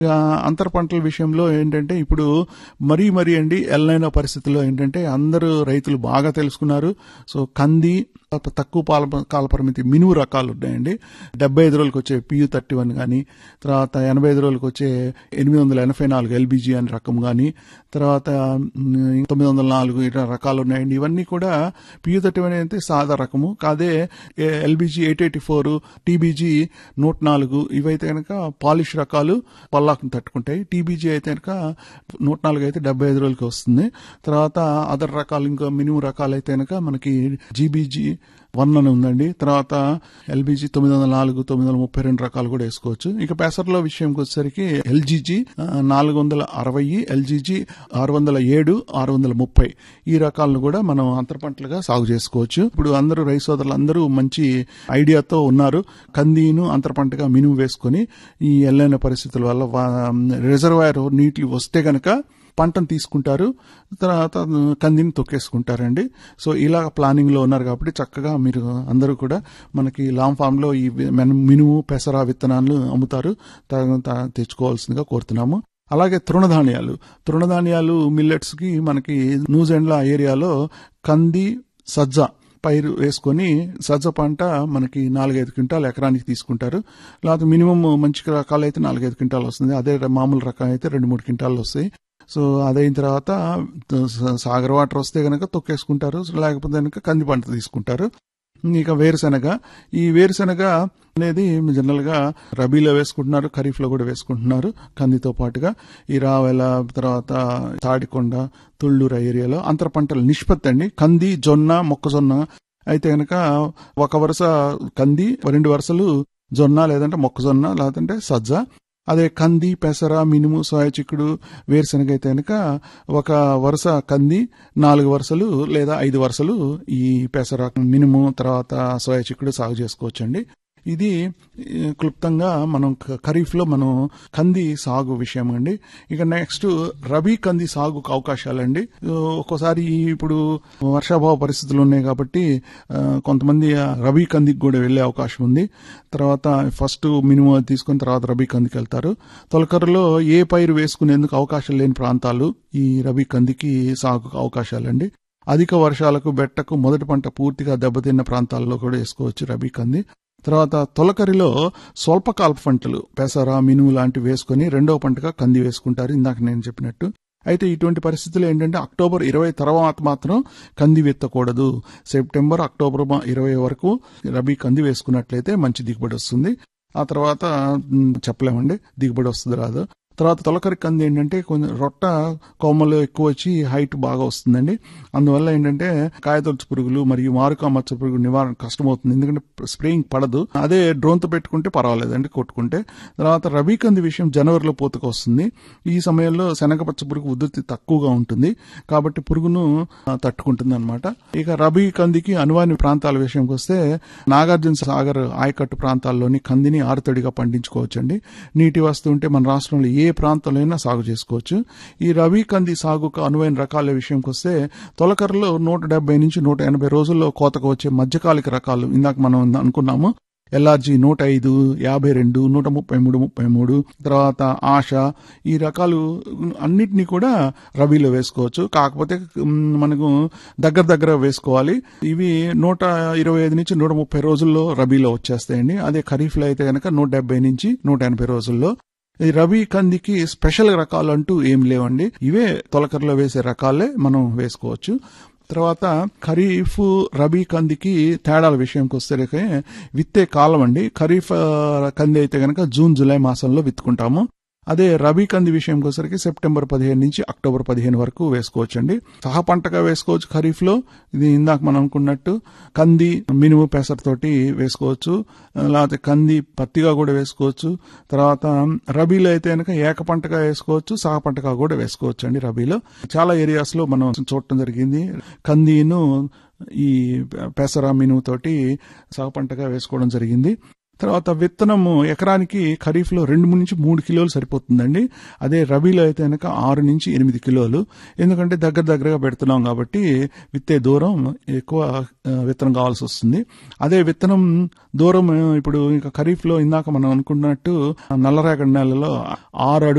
ఇక అంతర పంటల విషయంలో ఏంటంటే ఇప్పుడు మరీ మరీ అండి ఎల్లైన పరిస్థితుల్లో ఏంటంటే అందరూ రైతులు బాగా తెలుసుకున్నారు సో కంది తక్కువ పాల కాల పరిమితి మినుము రకాలు ఉన్నాయండి డెబ్బై ఐదు రోజులకు వచ్చే పియు థర్టీ వన్ కానీ తర్వాత ఎనభై ఐదు రోజులకు వచ్చే ఎనిమిది వందల ఎనభై నాలుగు ఎల్బీజీ అనే రకం కానీ తర్వాత ఉమ్, తొమ్మిది వందల నాలుగు ఇట్లా రకాలు ఉన్నాయండి ఇవన్నీ కూడా పియు థర్టీ వన్ అయితే సాదా రకము కాదే LBG eight eighty four TBG నూట నాలుగు ఇవైతే కనుక పాలిష్ రకాలు పల్లాకును తట్టుకుంటాయి టీబీజీ అయితే కనుక నూట నాలుగు అయితే డెబ్బై ఐదు రోజులకి వస్తుంది తర్వాత అదర్ రకాలు ఇంకా మినిమం రకాలు అయితే కనుక మనకి జీబీజీ వన్ అని ఉందండి తర్వాత ఎల్బీజీ తొమ్మిది వందల నాలుగు తొమ్మిది వందల ముప్పై రెండు రకాలు కూడా వేసుకోవచ్చు ఇక పెసర్లో విషయంకి వచ్చేసరికి ఎల్జీజీ నాలుగు వందల అరవై ఎల్జీజీ ఆరు వందల ఏడు ఆరు వందల ముప్పై ఈ రకాలను కూడా మనం అంతర పంటలుగా సాగు చేసుకోవచ్చు ఇప్పుడు అందరూ రైతు సోదరులు అందరూ మంచి ఐడియాతో ఉన్నారు కందిను అంతర పంటగా మినుము వేసుకొని ఈ ఎల్లైన పరిస్థితుల వల్ల వా- రిజర్వాయర్ నీటి వస్తే గనక పంటను తీసుకుంటారు తర్వాత కందిని తొక్కేసుకుంటారండి సో ఇలా ప్లానింగ్ లో ఉన్నారు కాబట్టి చక్కగా మీరు అందరూ కూడా మనకి లాంగ్ ఫామ్ లో ఈ వి- మన మినుము పెసర విత్తనాలు అమ్ముతారు త- త- తెచ్చుకోవాల్సిందిగా కోరుతున్నాము అలాగే తృణధాన్యాలు తృణధాన్యాలు మిల్లెట్స్ కి మనకి న్యూజిలాండ్ ఏరియాలో కంది సజ్జ పైరు వేసుకొని సజ్జ పంట మనకి నాలుగైదు క్వింటాలు ఎకరానికి తీసుకుంటారు లేకపోతే మినిమం మంచి రకాలు అయితే నాలుగైదు క్వింటాలు వస్తుంది అదే మామూలు రకం అయితే రెండు మూడు క్వింటాలు వస్తాయి సో అదైన తర్వాత స- సాగర్ వాటర్ వస్తే గనక తొక్కేసుకుంటారు లేకపోతే గనక కంది పంట తీసుకుంటారు ఇక వేరుశెనగ ఈ వేరుశెనగ అనేది జనరల్ గా రబీలో వేసుకుంటున్నారు ఖరీఫ్ లో కూడా వేసుకుంటున్నారు కందితో పాటుగా ఈ రావెల తర్వాత తాడికొండ తుళ్ళూరు ఏరియాలో అంతర పంటల నిష్పత్తి అండి కంది జొన్న మొక్కజొన్న అయితే గనక ఒక వరుస కంది రెండు వరుసలు జొన్న లేదంటే మొక్కజొన్న లేదంటే సజ్జ అదే కంది పెసర మినుము సోయా చిక్కుడు వేరుశనగ అయితే కనుక ఒక వరుస కంది నాలుగు వరుసలు లేదా ఐదు వరుసలు ఈ పెసర మినుము తర్వాత సోయా చిక్కుడు సాగు చేసుకోవచ్చండి ఇది ఈ, క్లుప్తంగా మనం ఖ- ఖరీఫ్లో మనం కంది సాగు విషయం అండి ఇక నెక్స్ట్ రబీ కంది సాగుకు అవకాశాలండి ఆ, ఒక్కోసారి ఈ ఇప్పుడు వర్షాభావ పరిస్థితులు ఉన్నాయి కాబట్టి ఆ, కొంతమంది ఆ రబీ కందికి కూడా వెళ్లే అవకాశం ఉంది తర్వాత ఫస్ట్ మినిమం తీసుకుని తర్వాత రబీ కందికి వెళ్తారు తొలకరలో ఏ పైరు వేసుకునేందుకు అవకాశం లేని ప్రాంతాలు ఈ రబీ కందికి సాగుకు అవకాశాలండి అధిక వర్షాలకు బెట్టకు మొదటి పంట పూర్తిగా దెబ్బతిన్న ప్రాంతాల్లో కూడా వేసుకోవచ్చు రబీ కంది తర్వాత తొలకరిలో స్వల్పకాల పంటలు పెసర మినుము లాంటివి వేసుకుని రెండవ పంటగా కంది వేసుకుంటారు ఇందాక నేను చెప్పినట్టు అయితే ఇటువంటి పరిస్థితులు ఏంటంటే అక్టోబర్ ఇరవై తర్వాత మాత్రం కంది విత్తకూడదు సెప్టెంబర్ అక్టోబర్ మా- ఇరవై వరకు రబీ కంది వేసుకున్నట్లయితే మంచి దిగుబడి వస్తుంది ఆ తర్వాత మ్, చెప్పలేమండి దిగుబడి వస్తుంది రాదు తర్వాత తొలకరి కంది ఏంటంటే కొంచెం రొట్ట కొమ్మలు ఎక్కువ వచ్చి హైట్ బాగా వస్తుందండి అందువల్ల ఏంటంటే కాయతొలుచు పురుగులు మరియు మారుకా మచ్చ పురుగు నివారణ కష్టమవుతుంది ఎందుకంటే స్ప్రేయింగ్ పడదు అదే డ్రోన్తో పెట్టుకుంటే పర్వాలేదండి కొట్టుకుంటే తర్వాత రబీ కంది విషయం జనవరిలో పూతకు వస్తుంది ఈ సమయంలో శనగపచ్చ పురుగు ఉధృతి తక్కువగా ఉంటుంది కాబట్టి పురుగును ఆ, తట్టుకుంటుంది అనమాట ఇక రబీ కందికి అనువాని ప్రాంతాల విషయంకి వస్తే నాగార్జున సాగర్ ఆయకట్టు ప్రాంతాల్లోని కందిని ఆరుతడిగా పండించుకోవచ్చండి నీటి వస్తూ ఉంటే మన రాష్ట్రంలో ఏ ప్రాంతంలో అయినా సాగు చేసుకోవచ్చు ఈ రబీ కంది సాగుకు అనువైన రకాల విషయంకి వస్తే తొలకరలో నూట డెబ్బై నుంచి నూట ఎనభై రోజుల్లో కోతకు వచ్చే మధ్యకాలిక రకాలు ఇందాక మనం అనుకున్నాము ఎల్ఆర్జీ నూట ఐదు యాభై రెండు నూట ముప్పై మూడు ముప్పై మూడు తర్వాత ఆశ ఈ రకాలు అన్నిటినీ కూడా రబీలో వేసుకోవచ్చు కాకపోతే మ్, మనకు దగ్గర దగ్గర వేసుకోవాలి ఇవి నూట ఇరవై ఐదు నుంచి నూట ముప్పై రోజుల్లో రబీలో వచ్చేస్తాయండి అదే ఖరీఫ్లో అయితే కనుక నూట డెబ్బై నుంచి నూట ఎనభై రోజుల్లో ఈ రబీ కందికి స్పెషల్ రకాలు అంటూ ఏం లేవండి ఇవే తొలకరలో వేసే రకాలే మనం వేసుకోవచ్చు తర్వాత ఖరీఫ్ రబీ కందికి తేడాల విషయంకి వస్తే విత్తే కాలం అండి ఖరీఫ్ ఆ, కంది అయితే గనక జూన్ జూలై మాసంలో విత్తుకుంటాము అదే రబీ కంది విషయంకి వచ్చరికి సెప్టెంబర్ పదిహేను నుంచి అక్టోబర్ పదిహేను వరకు వేసుకోవచ్చండి సహ పంటగా వేసుకోవచ్చు ఖరీఫ్ లో ఇది ఇందాక మనం అనుకున్నట్టు కంది మినుము పెసరతోటి వేసుకోవచ్చు లేకపోతే కంది పత్తిగా కూడా వేసుకోవచ్చు తర్వాత రబీలో అయితే కనుక ఏక పంటగా వేసుకోవచ్చు సహ పంటగా కూడా వేసుకోవచ్చు అండి రబీలో చాలా ఏరియాస్ లో మనం చూడటం జరిగింది కందిను ఈ పెసర మినుము తోటి సహ పంటగా వేసుకోవడం జరిగింది తర్వాత విత్తనము ఎకరానికి ఖరీఫ్లో రెండు నుంచి మూడు కిలోలు సరిపోతుందండి అదే రబీలో అయితే కనుక ఆరు నుంచి ఎనిమిది కిలోలు ఎందుకంటే దగ్గర దగ్గరగా పెడుతున్నాం కాబట్టి విత్తే దూరం ఎక్కువ ఆ, విత్తనం కావాల్సి వస్తుంది అదే విత్తనం దూరం ఆ, ఇప్పుడు ఇంకా ఖరీఫ్లో ఇందాక మనం అనుకున్నట్టు నల్లరేగడి నెలలో ఆరు అడుగులు